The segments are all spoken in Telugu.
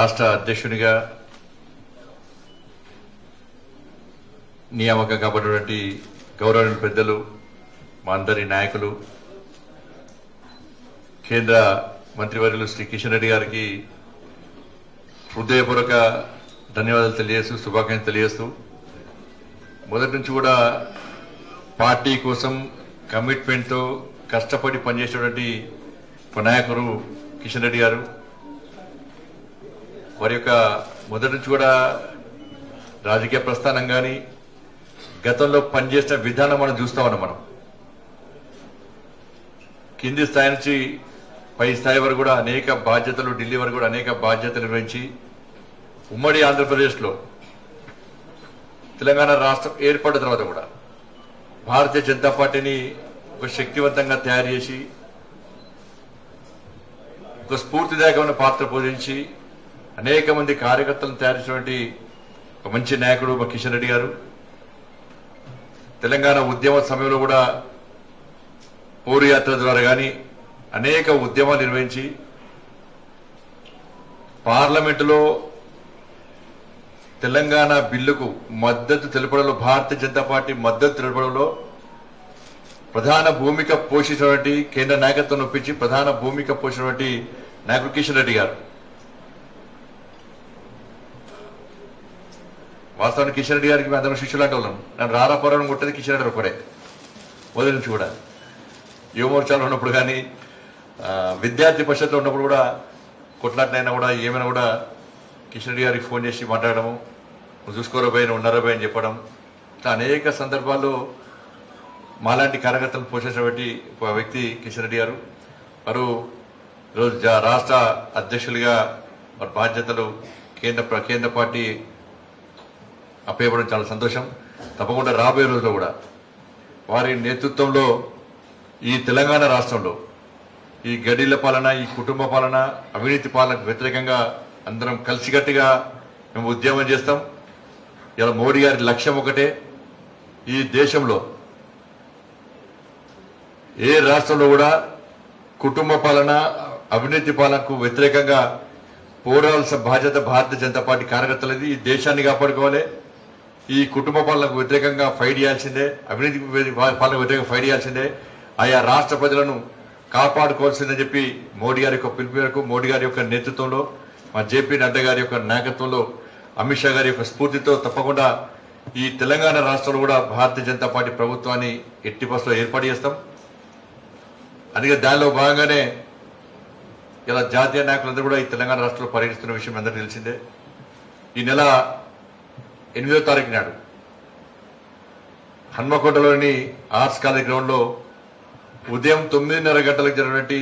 రాష్ట్ర అధ్యక్షునిగా నియామకం కాబడినటువంటి గౌరవనీయ పెద్దలు మా అందరి నాయకులు కేంద్ర మంత్రివర్యులు శ్రీ కిషన్ రెడ్డి గారికి హృదయపూర్వక ధన్యవాదాలు తెలియజేస్తూ శుభాకాంక్షలు తెలియజేస్తూ మొదటి నుంచి కూడా పార్టీ కోసం కమిట్మెంట్తో కష్టపడి పనిచేసేటువంటి ఒక నాయకుడు కిషన్ రెడ్డి గారు వారి యొక్క మొదటి నుంచి కూడా రాజకీయ ప్రస్థానం కానీ గతంలో పనిచేసిన విధానం మనం చూస్తా ఉన్నాం మనం కింది స్థాయి నుంచి పై స్థాయి వరకు కూడా అనేక బాధ్యతలు ఢిల్లీ వరకు కూడా అనేక బాధ్యతలు నిర్వహించి ఉమ్మడి ఆంధ్రప్రదేశ్లో తెలంగాణ రాష్ట్రం ఏర్పడిన తర్వాత కూడా భారతీయ జనతా పార్టీని ఒక శక్తివంతంగా తయారు చేసి ఒక స్ఫూర్తిదాయకమైన పాత్ర పోషించి అనేక మంది కార్యకర్తలను తయారు చేసినటువంటి ఒక మంచి నాయకుడు మా కిషన్ రెడ్డి గారు తెలంగాణ ఉద్యమ సమయంలో కూడా పౌరు యాత్ర ద్వారా కానీ అనేక ఉద్యమాలు నిర్వహించి పార్లమెంటులో తెలంగాణ బిల్లుకు మద్దతు తెలపడంలో భారతీయ జనతా పార్టీ మద్దతు తెలపడంలో ప్రధాన భూమిక పోషించినటువంటి కేంద్ర నాయకత్వం ఒప్పించి ప్రధాన భూమిక పోషించినటువంటి నాయకుడు కిషన్ రెడ్డి గారు వాస్తవానికి కిషన్ రెడ్డి గారికి మేము అందరం శిష్యులు అంటే వాళ్ళం నన్ను రారాపురం కొట్టేది కిషన్ రెడ్డి ఒకడే మొదటి నుంచి కూడా యువమోర్చాలో ఉన్నప్పుడు కానీ ఆ, విద్యార్థి పరిషత్లో ఉన్నప్పుడు కూడా కొట్లాట్లైనా కూడా ఏమైనా కూడా కిషన్ రెడ్డి గారికి ఫోన్ చేసి మాట్లాడము నువ్వు చూసుకోరా పోయి నువ్వు ఉన్నారా పోయి అని చెప్పడం ఇట్లా అనేక సందర్భాల్లో మాలాంటి కార్యకర్తలు పోషించినటువంటి ఒక వ్యక్తి కిషన్ రెడ్డి గారు వారు ఈరోజు జా- రాష్ట్ర అధ్యక్షులుగా వారి బాధ్యతలు కేంద్ర ప్ర- కేంద్ర పార్టీ అప్పయ్యపడడం చాలా సంతోషం తప్పకుండా రాబోయే రోజుల్లో కూడా వారి నేతృత్వంలో ఈ తెలంగాణ రాష్ట్రంలో ఈ గడిల పాలన ఈ కుటుంబ పాలన అవినీతి పాలనకు వ్యతిరేకంగా అందరం కలిసికట్టుగా మేము ఉద్యమం చేస్తాం ఇలా మోడీ గారి లక్ష్యం ఒకటే ఈ దేశంలో ఏ రాష్ట్రంలో కూడా కుటుంబ పాలన అవినీతి పాలనకు వ్యతిరేకంగా పోరాడాల్సిన బాధ్యత భారతీయ జనతా పార్టీ కార్యకర్తలది ఈ దేశాన్ని కాపాడుకోవాలి ఈ కుటుంబ పాలనకు వ్యతిరేకంగా ఫైట్ చేయాల్సిందే అవినీతి పాలనకు వ్యతిరేకంగా ఫైట్ చేయాల్సిందే ఆయా రాష్ట్ర ప్రజలను కాపాడుకోవాల్సిందని చెప్పి మోడీ గారి యొక్క పిలుపు మేరకు మోడీ గారి యొక్క నేతృత్వంలో మా జేపీ నడ్డా గారి యొక్క నాయకత్వంలో అమిత్ షా గారి యొక్క స్ఫూర్తితో తప్పకుండా ఈ తెలంగాణ రాష్ట్రంలో కూడా భారతీయ జనతా పార్టీ ప్రభుత్వాన్ని ఎట్టి బస్సులో ఏర్పాటు చేస్తాం అందుకే దానిలో భాగంగానే ఇలా జాతీయ నాయకులందరూ కూడా ఈ తెలంగాణ రాష్ట్రంలో పర్యటిస్తున్న విషయం అందరికీ తెలిసిందే ఈ నెల ఎనిమిదో తారీఖు నాడు హన్మకొండలోని ఆర్ట్స్ కాలేజ్ గ్రౌండ్ లో ఉదయం తొమ్మిదిన్నర గంటలకు జరిగినటువంటి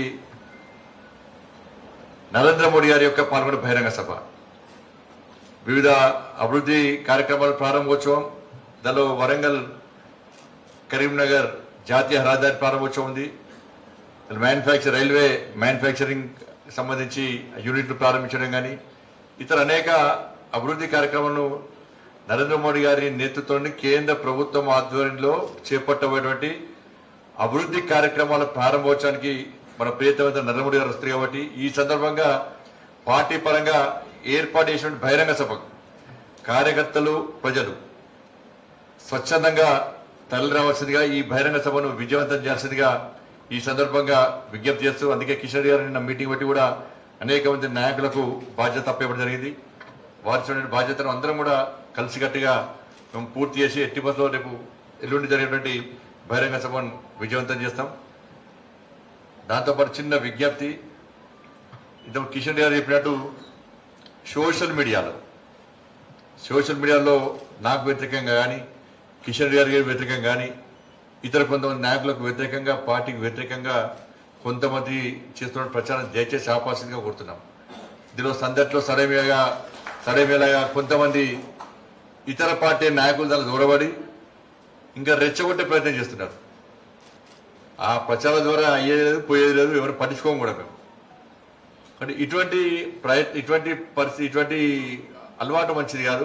నరేంద్ర మోడీ గారి యొక్క పాల్గొన్న బహిరంగ సభ వివిధ అభివృద్ధి కార్యక్రమాల ప్రారంభోత్సవం దానిలో వరంగల్ కరీంనగర్ జాతీయ రహదారి ప్రారంభోత్సవం ఉంది మ్యానుఫ్యాక్చర్ రైల్వే మ్యానుఫ్యాక్చరింగ్ సంబంధించి యూనిట్లు ప్రారంభించడం కానీ ఇతర అనేక అభివృద్ధి కార్యక్రమాలను నరేంద్ర మోడీ గారి నేతృత్వంలోని కేంద్ర ప్రభుత్వం ఆధ్వర్యంలో చేపట్టబోయేటువంటి అభివృద్ధి కార్యక్రమాల ప్రారంభోత్సవానికి మన ప్రియతమైన నరేంద్ర మోడీ గారు వస్తారు కాబట్టి ఈ సందర్భంగా పార్టీ పరంగా ఏర్పాటు చేసిన బహిరంగ సభకు కార్యకర్తలు ప్రజలు స్వచ్ఛందంగా తరలి రావాల్సిందిగా ఈ బహిరంగ సభను విజయవంతం చేయాల్సిందిగా ఈ సందర్భంగా విజ్ఞప్తి చేస్తూ అందుకే కిషోర్ గారు నిన్న మీటింగ్ బట్టి కూడా అనేక మంది నాయకులకు బాధ్యత అప్పేయడం జరిగింది వారి చూడండి బాధ్యతను అందరం కూడా కలిసికట్టుగా మేము పూర్తి చేసి ఎట్టి బస్సులో రేపు ఎల్లుండి జరిగేటువంటి బహిరంగ సభను విజయవంతం చేస్తాం దాంతోపాటు చిన్న విజ్ఞప్తి ఇంత కిషన్ గారు చెప్పినట్టు సోషల్ మీడియాలో సోషల్ మీడియాలో నాకు వ్యతిరేకంగా కానీ కిషన్ గారి గారి వ్యతిరేకంగా కానీ ఇతర కొంతమంది నాయకులకు వ్యతిరేకంగా పార్టీకి వ్యతిరేకంగా కొంతమంది చేస్తున్న ప్రచారం దయచేసి ఆపాల్సిందిగా కోరుతున్నాం ఇందులో సందట్లో సరైనగా సరైనగా కొంతమంది ఇతర పార్టీ నాయకులు దాన్ని దూరబడి ఇంకా రెచ్చగొట్టే ప్రయత్నం చేస్తున్నారు ఆ ప్రచారం ద్వారా అయ్యేది లేదు పోయేది లేదు ఎవరు పట్టించుకోం కూడా మేము కానీ ఇటువంటి ప్రయత్న ఇటువంటి పరిస్థితి ఇటువంటి అలవాటు మంచిది కాదు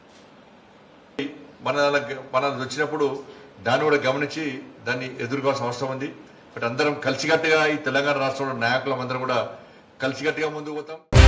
మన మన వచ్చినప్పుడు దాన్ని కూడా గమనించి దాన్ని ఎదుర్కోవాల్సిన అవసరం ఉంది బట్ అందరం కలిసికట్టుగా ఈ తెలంగాణ రాష్ట్రంలో నాయకులం అందరం కూడా కలిసికట్టుగా ముందుకు పోతాం